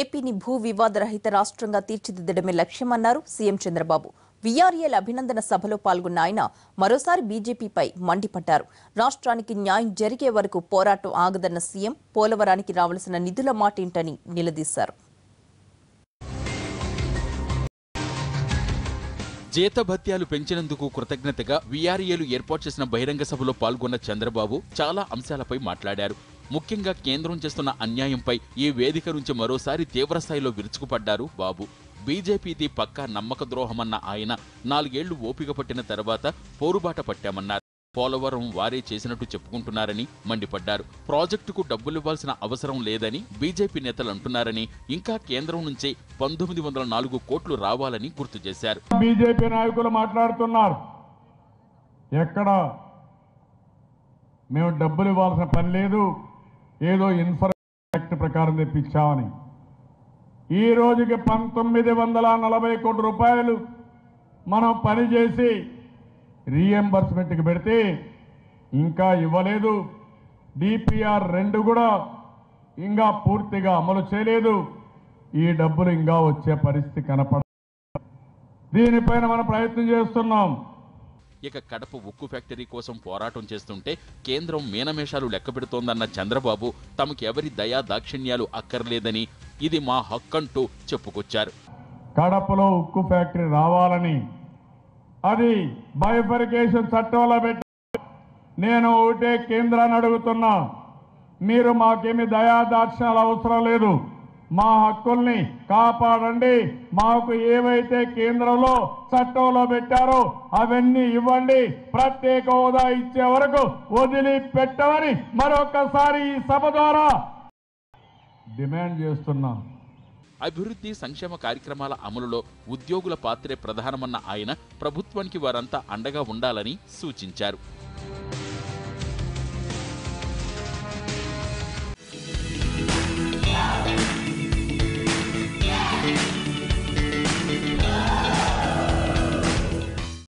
ఏపీని భూ వివాద రహిత రాష్ట్రంగా తీర్చిదిద్దడమే లక్ష్యమన్నారు సీఎం చంద్రబాబు వీఆర్ఏల అభినందన సభలో పాల్గొన్న ఆయన మరోసారి బీజేపీపై మండిపడ్డారు రాష్ట్రానికి న్యాయం జరిగే వరకు పోరాటం ఆగదన్న సీఎం పోలవరానికి రావాల్సిన నిధుల మాటేంటని నిలదీశారు జీతభత్యాలు పెంచినందుకు కృతజ్ఞతగా వీఆర్ఏలు ఏర్పాటు చేసిన బహిరంగ సభలో పాల్గొన్న చంద్రబాబు చాలా అంశాలపై మాట్లాడారు ముఖ్యంగా కేంద్రం చేస్తున్న అన్యాయంపై ఈ వేదిక నుంచి మరోసారి తీవ్రస్థాయిలో విరుచుకుపడ్డారు బాబు బీజేపీది పక్కా నమ్మక ద్రోహమన్న ఆయన నాలుగేళ్లు ఓపిక పట్టిన తర్వాత పోరుబాట పట్టామన్నారు పోలవరం వారే చేసినట్టు చెప్పుకుంటున్నారని మండిపడ్డారు ప్రాజెక్టుకు డబ్బులివ్వాల్సిన అవసరం లేదని బీజేపీ నేతలు అంటున్నారని ఇంకా కేంద్రం నుంచి పంతొమ్మిది వందల నాలుగు కోట్లు రావాలని గుర్తు చేశారు బీజేపీ నాయకులు మాట్లాడుతున్నారు ఎక్కడ మేము డబ్బులు ఇవ్వాల్సిన పని లేదు ఏదో ఇన్ఫర్మేషన్ యాక్ట్ ప్రకారం తెప్పించామని ఈ రోజుకి పంతొమ్మిది వందల నలభై కోట్ల రూపాయలు మనం పని చేసి రీఎంబర్స్మెంట్కి పెడితే ఇంకా ఇవ్వలేదు డిపిఆర్ రెండు కూడా ఇంకా పూర్తిగా అమలు చేయలేదు ఈ డబ్బులు ఇంకా వచ్చే పరిస్థితి కనపడ దీనిపైన మనం ప్రయత్నం చేస్తున్నాం ఇక కడప ఉక్కు ఫ్యాక్టరీ కోసం పోరాటం చేస్తుంటే కేంద్రం మీనమేషాలు లెక్కపెడుతోందన్న చంద్రబాబు తమకు ఎవరి దయా దాక్షిణ్యాలు అక్కర్లేదని ఇది మా హక్కంటూ చెప్పుకొచ్చారు కడపలో ఉక్కు ఫ్యాక్టరీ రావాలని అది బైఫరికేషన్ చట్టంలో పెట్టి నేను ఒకటే కేంద్రాన్ని అడుగుతున్నా మీరు మాకేమి దయాదాక్షణాలు అవసరం లేదు మా హక్కుల్ని కాపాడండి మాకు ఏవైతే కేంద్రంలో చట్టంలో పెట్టారో అవన్నీ ఇవ్వండి ప్రత్యేక హోదా ఇచ్చే వరకు వదిలిపెట్టమని మరొకసారి ఈ సభ ద్వారా డిమాండ్ చేస్తున్నాం అభివృద్ధి సంక్షేమ కార్యక్రమాల అమలులో ఉద్యోగుల పాత్రే ప్రధానమన్న ఆయన ప్రభుత్వానికి వారంతా అండగా ఉండాలని సూచించారు